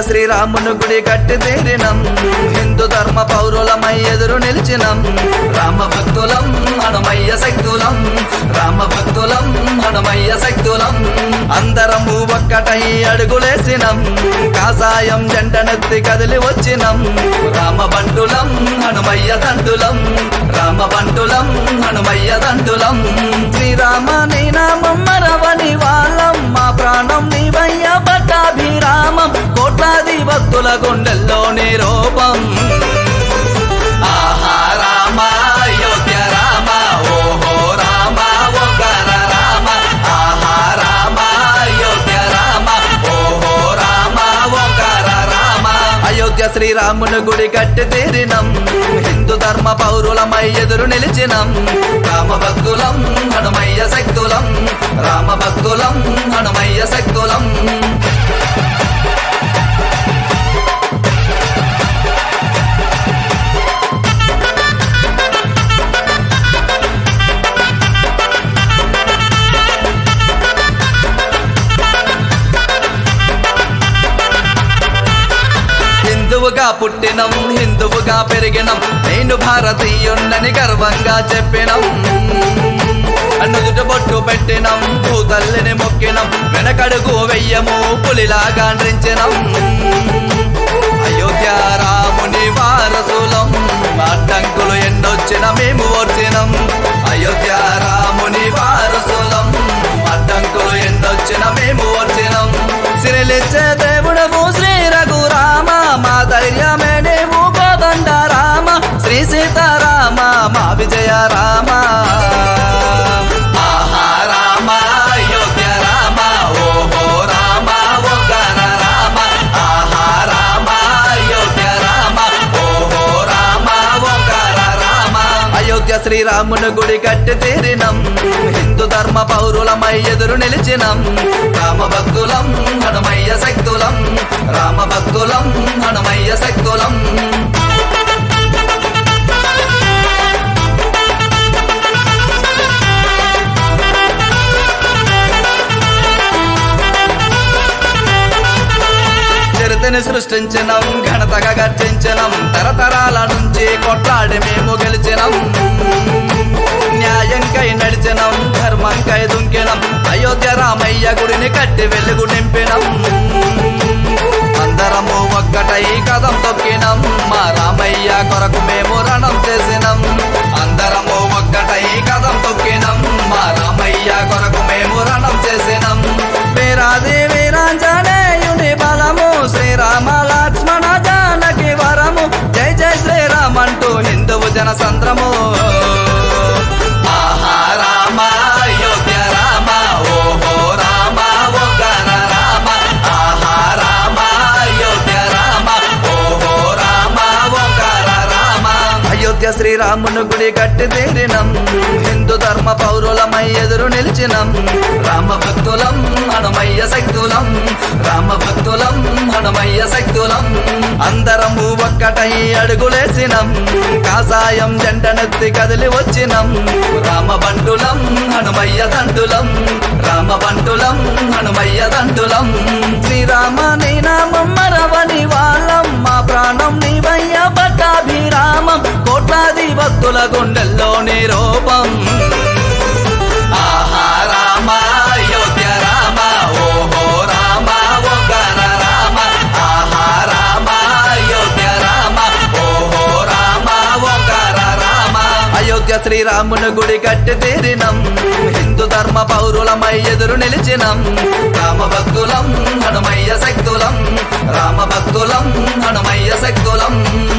శ్రీరాముని గుడి కట్టి తీరినం హిందూ ధర్మ పౌరులమై ఎదురు నిలిచినం రామ భక్తులం హనుమయ్య శక్తులం రామ భక్తులం హనుమయ్య శక్తులం అందరము ఒక్కటై అడుగులేసినం కాసాయం జంటనెత్తి కదిలి వచ్చినం రామ బంటులం హనుమయ్య దండులం రామ బంటులం హనుమయ్య దండులం శ్రీరామ నీ నామం మరవని వాళ్ళం మా ప్రాణం నీవయ్య పట్టాభిరామం కోట్లాది భక్తుల గుండెల్లో నీ రూపం ఆహా రామ అయోధ్య రామ ఓహో రామ ఓంకార రామ ఆహా రామ అయోధ్య రామ ఓహో రామ ఓంకార రామ అయోధ్య శ్రీరాముని గుడి కట్టి తీరినం హిందూ ధర్మ పౌరులమై ఎదురు నిలిచినం రామ భక్తులం హనుమయ్య శక్తులం రామ భక్తులం హనుమయ్య శక్తులం హిందువుగా పుట్టినం హిందువుగా పెరిగినం నేను భారతీయున్నని గర్వంగా చెప్పినం నుదుట బొట్టు పెట్టినం భూతల్లిని మొక్కినం వెనకడుగు వెయ్యము పులిలాగా నృంచినం అయోధ్య రాముని వారసులం అడ్డంకులు ఎన్నొచ్చిన మేము ఓర్చినం అయోధ్య రాముని వారసులం అడ్డంకులు ఎన్నొచ్చిన మేము ఓర్చినం సిరిలిచ్చే దేవుడము శ్రీ రఘురామ మా ధైర్యమే నీవు కోదండ రామ శ్రీ సీతారామ మా విజయ రామ ఆహా రామ అయోధ్య రామ ఓహో రామ ఓంకార రామ ఆహా రామ అయోధ్య రామ ఓహో రామ ఓంకార రామ అయోధ్య శ్రీరాముని గుడి కట్టి తీరినం హిందూ ధర్మ పౌరులమై ఎదురు నిలిచినం రామ భక్తులం హనుమయ్య శక్తులం రామ భక్తులం హనుమయ్య శక్తులం చరితని సృష్టించినం ఘనతగా గర్జించినం తరతరాల నుంచి కొట్లాడి మేము గెలిచినం న్యాయంకై నడిచినం ధర్మంకై దుంకినం అయోధ్య రామయ్య గుడిని కట్టి వెలుగు నింపినం అందరము ఒక్కటై కదం తొక్కినం మా రామయ్య కొరకు మేము రణం చేసినం అందరము ఒక్కటై కదం తొక్కినం మా రామయ్య కొరకు మేము రణం చేసినం వీరాది వీరాంజనేయుని బలము శ్రీరామ లక్ష్మణ జానకి వరము జై జై శ్రీరామ్ అంటూ హిందువు జన సంద్రము ఆహా రామ అయోధ్య రామ ఓహో రామ ఓంకార రామ ఆహా రామ అయోధ్య రామ ఓహో రామ ఓంకార రామ అయోధ్య శ్రీరాముని గుడి కట్టి తీరినం హిందూ ధర్మ పౌరులమై ఎదురు నిలిచినం రామ భక్తులం హనుమయ్య శక్తులం రామ భక్తులం హనుమయ్య శక్తులం అందరము ఒక్కటై అడుగులేసినం కాసాయం జంటనెత్తి కదిలి వచ్చినం రామ బంటులం హనుమయ్య దండులం రామ బంటులం హనుమయ్య దండులం శ్రీరామ నీ నామం మరవని వాళ్ళం మా ప్రాణం నీవయ్య పట్టాభిరామం కోట్లాది భక్తుల గుండెల్లో నీ రూపం ఆహా రామ అయోధ్య రామ ఓహో రామ ఓంకార రామ ఆహా రామ అయోధ్య రామ ఓహో రామ ఓంకార రామ అయోధ్య శ్రీరాముని గుడి కట్టి తీరినం హిందూ ధర్మ పౌరులమై ఎదురు నిలిచినం రామ భక్తులం హనుమయ్య శక్తులం రామ భక్తులం హనుమయ్య శక్తులం